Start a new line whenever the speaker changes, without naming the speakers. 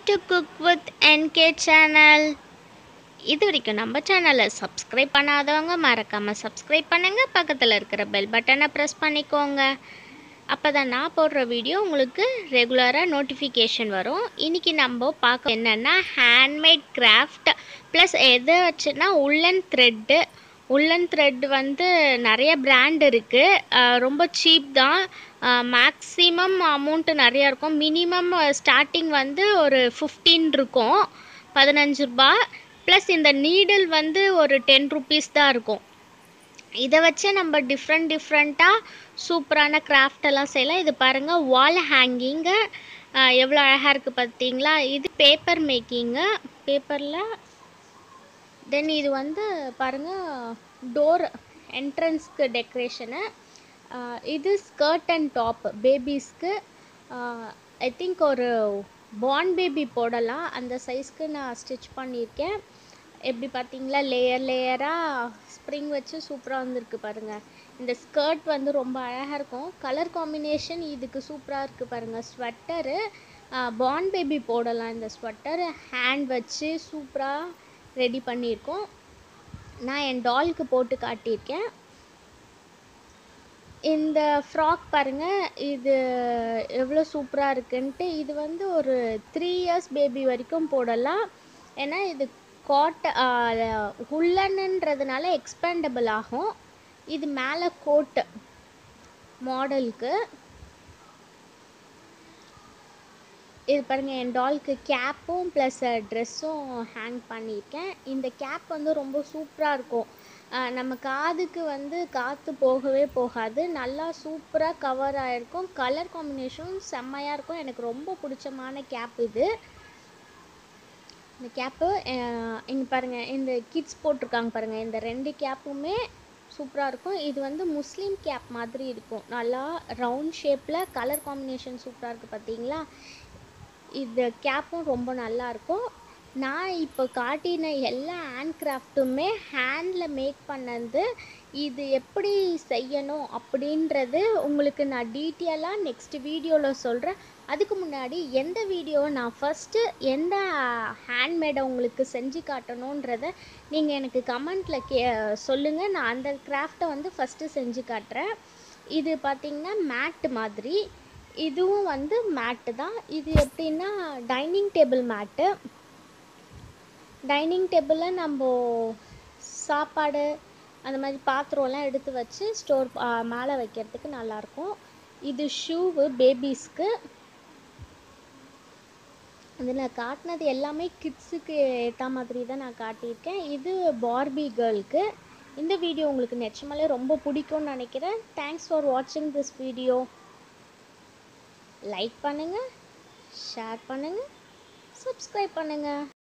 to cook with NK channel இது வரைக்கும் நம்ம சேனலை சப்ஸ்கிரைப் பண்ணாதவங்க மறக்காமல் சப்ஸ்கிரைப் பண்ணுங்கள் பக்கத்தில் இருக்கிற பெல் பட்டனை ப்ரெஸ் பண்ணிக்கோங்க அப்போ தான் நான் போடுற வீடியோ உங்களுக்கு ரெகுலராக நோட்டிஃபிகேஷன் வரும் இன்றைக்கி நம்ம பார்க்க என்னென்னா ஹேண்ட்மேட் கிராஃப்ட் ப்ளஸ் எதை வச்சுன்னா உள்ளன் த்ரெட்டு உள்ளன் த்ரெட் வந்து நிறைய பிராண்ட் இருக்குது ரொம்ப சீப் தான் மேக்ஸிமம் அமௌண்ட்டு நிறையா இருக்கும் மினிமம் ஸ்டார்டிங் வந்து ஒரு ஃபிஃப்டீன் இருக்கும் பதினஞ்சு ரூபா ப்ளஸ் இந்த நீடில் வந்து ஒரு டென் ருபீஸ் தான் இருக்கும் இதை வச்சு நம்ம டிஃப்ரெண்ட் டிஃப்ரெண்ட்டாக சூப்பரான கிராஃப்ட் எல்லாம் செய்யலாம் இது பாருங்கள் வால் ஹேங்கிங்கு எவ்வளோ அழகாக இருக்குது பார்த்தீங்களா இது பேப்பர் மேக்கிங்கு பேப்பரில் தென் இது வந்து பாருங்கள் டோர் என்ட்ரன்ஸ்க்கு டெக்கரேஷனு இது ஸ்கர்ட் அண்ட் டாப் பேபிஸ்க்கு ஐ திங்க் ஒரு பார்ன் பேபி போடலாம் அந்த சைஸ்க்கு நான் ஸ்டிச் பண்ணியிருக்கேன் எப்படி பார்த்தீங்களா லேயர் லேயராக ஸ்ப்ரிங் வச்சு சூப்பராக வந்திருக்கு பாருங்கள் இந்த ஸ்கர்ட் வந்து ரொம்ப அழகாக இருக்கும் கலர் காம்பினேஷன் இதுக்கு சூப்பராக இருக்குது பாருங்கள் ஸ்வெட்டரு பார்ன் பேபி போடலாம் இந்த ஸ்வெட்டர் ஹேண்ட் வச்சு சூப்பராக ரெடி பண்ணியிருக்கோம் நான் என் டால்க்கு போட்டு காட்டியிருக்கேன் இந்த ஃப்ராக் பாருங்கள் இது எவ்வளோ சூப்பராக இருக்குன்ட்டு இது வந்து ஒரு த்ரீ இயர்ஸ் பேபி வரைக்கும் போடலாம் ஏன்னா இது காட்ட உள்ளன்ன்றதுனால எக்ஸ்பேண்டபிள் ஆகும் இது மேலே கோட்டு மாடலுக்கு இது பாருங்கள் என் டால்க்கு கேப்பும் ப்ளஸ் ட்ரெஸ்ஸும் ஹேங் பண்ணியிருக்கேன் இந்த கேப் வந்து ரொம்ப சூப்பராக இருக்கும் நம்ம காதுக்கு வந்து காற்று போகவே போகாது நல்லா சூப்பராக கவர் ஆகிருக்கும் கலர் காம்பினேஷனும் செம்மையாக இருக்கும் எனக்கு ரொம்ப பிடிச்சமான கேப் இது இந்த கேப்பு இங்கே பாருங்கள் இந்த கிட்ஸ் போட்டிருக்காங்க பாருங்கள் இந்த ரெண்டு கேப்புமே சூப்பராக இருக்கும் இது வந்து முஸ்லீம் கேப் மாதிரி இருக்கும் நல்லா ரவுண்ட் ஷேப்பில் கலர் காம்பினேஷன் சூப்பராக இருக்குது பார்த்தீங்களா இந்த கேப்பும் ரொம்ப நல்லா இருக்கும் நான் இப்போ காட்டின எல்லா ஹேண்ட் கிராஃப்ட்டுமே ஹேண்டில் மேக் பண்ணது இது எப்படி செய்யணும் அப்படின்றது உங்களுக்கு நான் டீட்டெயிலாக நெக்ஸ்ட் வீடியோவில் சொல்கிறேன் அதுக்கு முன்னாடி எந்த வீடியோவை நான் ஃபஸ்ட்டு எந்த ஹேண்ட்மேடை உங்களுக்கு செஞ்சு காட்டணுன்றத நீங்கள் எனக்கு கமெண்ட்டில் கே சொல்லுங்கள் நான் அந்த கிராஃப்டை வந்து ஃபஸ்ட்டு செஞ்சு காட்டுறேன் இது பார்த்திங்கன்னா மேட்டு மாதிரி இதுவும் வந்து மேட்டு தான் இது எப்படின்னா டைனிங் டேபிள் மேட்டு டைனிங் டேபிளில் நம்ம சாப்பாடு அந்த மாதிரி பாத்திரம்லாம் எடுத்து வச்சு ஸ்டோர் மேலே வைக்கிறதுக்கு நல்லாயிருக்கும் இது ஷூவு பேபிஸ்க்கு அது நான் காட்டினது எல்லாமே கிட்ஸுக்கு ஏற்ற மாதிரி தான் நான் காட்டியிருக்கேன் இது பார்பி கேர்ளுக்கு இந்த வீடியோ உங்களுக்கு நிச்சயமாலே ரொம்ப பிடிக்கும்னு நினைக்கிறேன் தேங்க்ஸ் ஃபார் வாட்சிங் திஸ் வீடியோ லைக் பண்ணுங்கள் ஷேர் பண்ணுங்கள் சப்ஸ்கிரைப் பண்ணுங்கள்